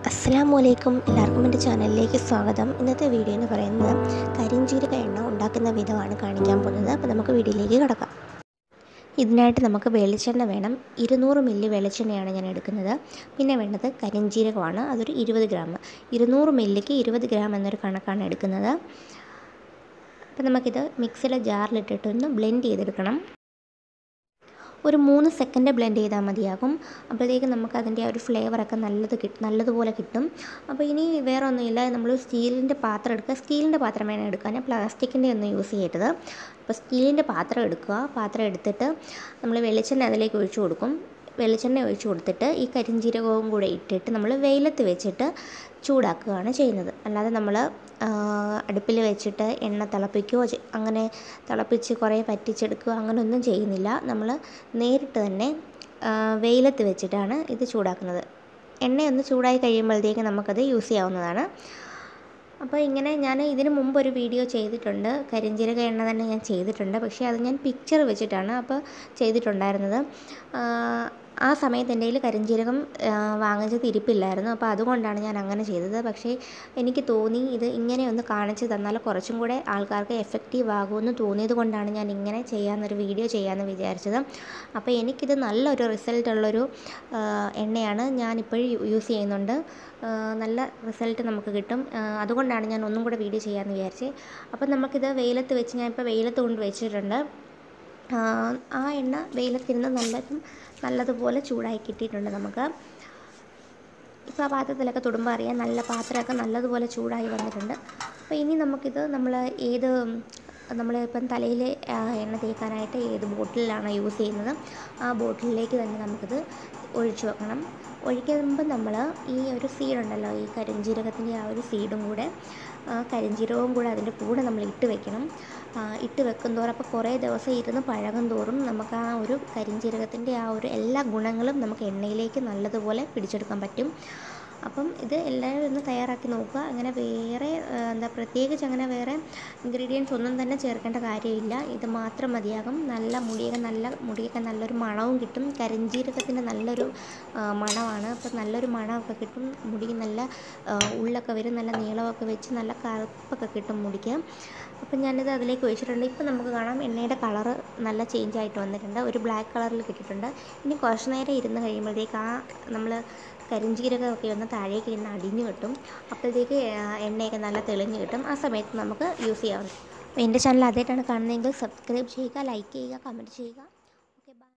അസ്സലാമു അലൈക്കും എല്ലാവർക്കും എൻ്റെ ചാനലിലേക്ക് സ്വാഗതം ഇന്നത്തെ വീഡിയോ എന്ന് പറയുന്നത് കരിഞ്ചീരക എണ്ണ ഉണ്ടാക്കുന്ന വിധമാണ് കാണിക്കാൻ പോകുന്നത് അപ്പോൾ നമുക്ക് വീഡിയോയിലേക്ക് കിടക്കാം ഇതിനായിട്ട് നമുക്ക് വെളിച്ചെണ്ണ വേണം ഇരുന്നൂറ് മില്ലി വെളിച്ചെണ്ണയാണ് ഞാൻ എടുക്കുന്നത് പിന്നെ വേണ്ടത് കരിഞ്ചീരകമാണ് അതൊരു ഇരുപത് ഗ്രാം ഇരുന്നൂറ് മില്ലിക്ക് ഇരുപത് ഗ്രാം എന്നൊരു കണക്കാണ് എടുക്കുന്നത് അപ്പോൾ നമുക്കിത് മിക്സിയുടെ ജാറിലിട്ടിട്ടൊന്ന് ബ്ലെൻഡ് ചെയ്തെടുക്കണം ഒരു മൂന്ന് സെക്കൻഡ് ബ്ലെൻഡ് ചെയ്താൽ മതിയാകും അപ്പോഴത്തേക്കും നമുക്ക് അതിൻ്റെ ആ ഒരു ഫ്ലേവറൊക്കെ നല്ലത് കിട്ടും നല്ലതുപോലെ കിട്ടും അപ്പോൾ ഇനി വേറെ ഒന്നുമില്ല നമ്മൾ സ്റ്റീലിൻ്റെ പാത്രം എടുക്കുക സ്റ്റീലിൻ്റെ പാത്രം വേണം എടുക്കാൻ പ്ലാസ്റ്റിക്കിൻ്റെ ഒന്നും യൂസ് ചെയ്യരുത് അപ്പോൾ സ്റ്റീലിൻ്റെ പാത്രം എടുക്കുക പാത്രം എടുത്തിട്ട് നമ്മൾ വെളിച്ചെണ്ണ അതിലേക്ക് ഒഴിച്ചു കൊടുക്കും വെളിച്ചെണ്ണ ഒഴിച്ചു കൊടുത്തിട്ട് ഈ കരിഞ്ചീരകവും കൂടെ ഇട്ടിട്ട് നമ്മൾ വെയിലത്ത് വെച്ചിട്ട് ചൂടാക്കുകയാണ് ചെയ്യുന്നത് അല്ലാതെ നമ്മൾ അടുപ്പിൽ വെച്ചിട്ട് എണ്ണ തിളപ്പിക്കുകയോ അങ്ങനെ തിളപ്പിച്ച് കുറേ പറ്റിച്ചെടുക്കുക അങ്ങനെയൊന്നും ചെയ്യുന്നില്ല നമ്മൾ നേരിട്ട് തന്നെ വെയിലത്ത് വെച്ചിട്ടാണ് ഇത് ചൂടാക്കുന്നത് എണ്ണയൊന്ന് ചൂടായി കഴിയുമ്പോഴത്തേക്ക് നമുക്കത് യൂസ് ചെയ്യാവുന്നതാണ് അപ്പോൾ ഇങ്ങനെ ഞാൻ ഇതിന് മുമ്പ് ഒരു വീഡിയോ ചെയ്തിട്ടുണ്ട് കരിഞ്ചീരക എണ്ണ തന്നെ ഞാൻ ചെയ്തിട്ടുണ്ട് പക്ഷേ അത് ഞാൻ പിക്ചർ വെച്ചിട്ടാണ് അപ്പോൾ ചെയ്തിട്ടുണ്ടായിരുന്നത് ആ സമയത്ത് എൻ്റെ കയ്യിൽ കരിഞ്ചീരകം വാങ്ങിച്ചത് ഇരിപ്പില്ലായിരുന്നു അപ്പോൾ അതുകൊണ്ടാണ് ഞാൻ അങ്ങനെ ചെയ്തത് പക്ഷേ എനിക്ക് തോന്നി ഇത് ഇങ്ങനെ ഒന്ന് കാണിച്ച് തന്നാൽ കുറച്ചും കൂടെ ആൾക്കാർക്ക് എഫക്റ്റീവ് ആകുമെന്ന് തോന്നിയത് കൊണ്ടാണ് ഞാൻ ഇങ്ങനെ ചെയ്യാമെന്നൊരു വീഡിയോ ചെയ്യാമെന്ന് വിചാരിച്ചത് അപ്പോൾ എനിക്കിത് നല്ലൊരു റിസൾട്ട് ഉള്ളൊരു എണ്ണയാണ് ഞാനിപ്പോഴും യൂസ് ചെയ്യുന്നുണ്ട് നല്ല റിസൾട്ട് നമുക്ക് കിട്ടും അതുകൊണ്ടാണ് ഞാൻ ഒന്നും കൂടെ വീഡിയോ ചെയ്യാമെന്ന് വിചാരിച്ചത് അപ്പോൾ നമുക്കിത് വെയിലത്ത് വെച്ച് ഞാൻ ഇപ്പോൾ വെയിലത്ത് കൊണ്ട് വെച്ചിട്ടുണ്ട് ആ എണ്ണ വെയിലത്തിരുന്ന് നല്ലതും നല്ലതുപോലെ ചൂടായി കിട്ടിയിട്ടുണ്ട് നമുക്ക് ഇപ്പോൾ ആ പാത്രത്തിലൊക്കെ തൊടുമ്പോൾ അറിയാം നല്ല പാത്രമൊക്കെ നല്ലതുപോലെ ചൂടായി വന്നിട്ടുണ്ട് അപ്പോൾ ഇനി നമുക്കിത് നമ്മൾ ഏത് നമ്മൾ ഇപ്പം തലയിൽ എണ്ണ തേക്കാനായിട്ട് ഏത് ബോട്ടിലാണ് യൂസ് ചെയ്യുന്നത് ആ ബോട്ടിലിലേക്ക് തന്നെ നമുക്കിത് ഒഴിച്ചു വെക്കണം ഒഴിക്കുമ്പോൾ നമ്മൾ ഈ ഒരു സീഡുണ്ടല്ലോ ഈ കരിഞ്ജീരകത്തിൻ്റെ ആ ഒരു സീഡും കൂടെ കരിഞ്ജീരകവും കൂടെ അതിൻ്റെ കൂടെ നമ്മൾ ഇട്ട് വെക്കണം ഇട്ട് വെക്കും തോറും അപ്പോൾ കുറേ ദിവസം ഇരുന്ന് പഴകും തോറും നമുക്ക് ആ ഒരു കരിഞ്ജീരകത്തിൻ്റെ ആ ഒരു എല്ലാ ഗുണങ്ങളും നമുക്ക് എണ്ണയിലേക്ക് നല്ലതുപോലെ പിടിച്ചെടുക്കാൻ പറ്റും അപ്പം ഇത് എല്ലാവരും ഒന്ന് തയ്യാറാക്കി നോക്കുക അങ്ങനെ വേറെ എന്താ പ്രത്യേകിച്ച് അങ്ങനെ വേറെ ഇൻഗ്രീഡിയൻസ് ഒന്നും തന്നെ ചേർക്കേണ്ട കാര്യമില്ല ഇത് മാത്രം മതിയാകും നല്ല മുടിയൊക്കെ നല്ല മുടിയൊക്കെ നല്ലൊരു മണവും കിട്ടും കരിഞ്ജീരകത്തിൻ്റെ നല്ലൊരു മണമാണ് അപ്പം നല്ലൊരു മണമൊക്കെ കിട്ടും മുടി നല്ല ഉള്ളൊക്കെ വരും നല്ല നീളമൊക്കെ വെച്ച് നല്ല കറുപ്പൊക്കെ കിട്ടും മുടിക്ക് അപ്പം ഞാനിത് അതിലേക്ക് ഒഴിച്ചിട്ടുണ്ട് ഇപ്പം നമുക്ക് കാണാം എണ്ണയുടെ കളറ് നല്ല ചേഞ്ച് ആയിട്ട് വന്നിട്ടുണ്ട് ഒരു ബ്ലാക്ക് കളറിൽ കിട്ടിയിട്ടുണ്ട് ഇനി കുറച്ച് നേരം ഇരുന്ന് കഴിയുമ്പോഴത്തേക്ക് ആ നമ്മൾ കരിഞ്ചീരകമൊക്കെ ഒന്ന് താഴേക്ക് ഇരുന്ന് അടിഞ്ഞു കിട്ടും അപ്പോഴത്തേക്ക് എണ്ണയൊക്കെ നല്ല തെളിഞ്ഞ് കിട്ടും ആ സമയത്ത് നമുക്ക് യൂസ് ചെയ്യാവുന്നത് അപ്പോൾ എൻ്റെ ചാനൽ ആദ്യമായിട്ടാണ് കാണുന്നതെങ്കിൽ സബ്സ്ക്രൈബ് ചെയ്യുക ലൈക്ക് ചെയ്യുക കമൻറ്റ് ചെയ്യുക